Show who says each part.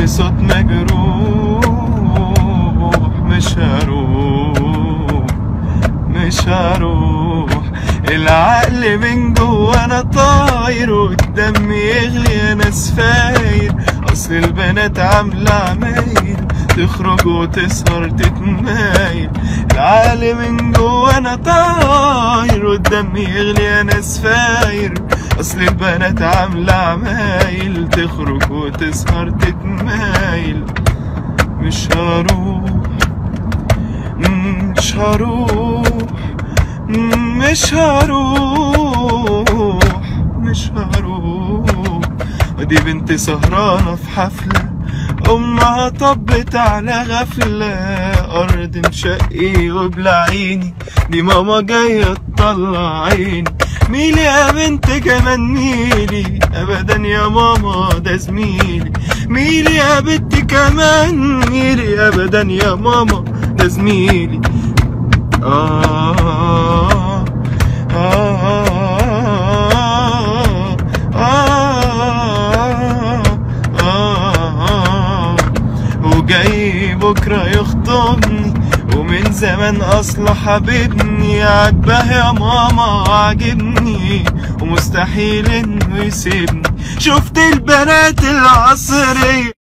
Speaker 1: بصوت مجروح مش هروح مش هروح العقل من جوا انا طاير والدم يغلي انا سفاير اصل البنات عاملة عمايل تخرج وتسهر تتمايل العقل من جوا انا طاير والدم يغلي انا سفاير اصل البنات عاملة عمايل تخرج وتسهر تتمايل مش هروح مش هروح مش هروح مش هروح ودي بنت سهرانة في حفلة أمها طبت على غفلة أرض مشقي وبلا عيني دي ماما جاية تطلع عيني ميلي يا بنت كمان ميلي أبدا يا ماما ده زميلي ميلي يا بنت كمان ميلي أبدا يا ماما ده زميلي آه آه آه آه وجاي بكرة يخطبني ومن زمان أصله حبيبني عجباه يا ماما عاجبني ومستحيل إنه يسيبني شفت البنات العصرية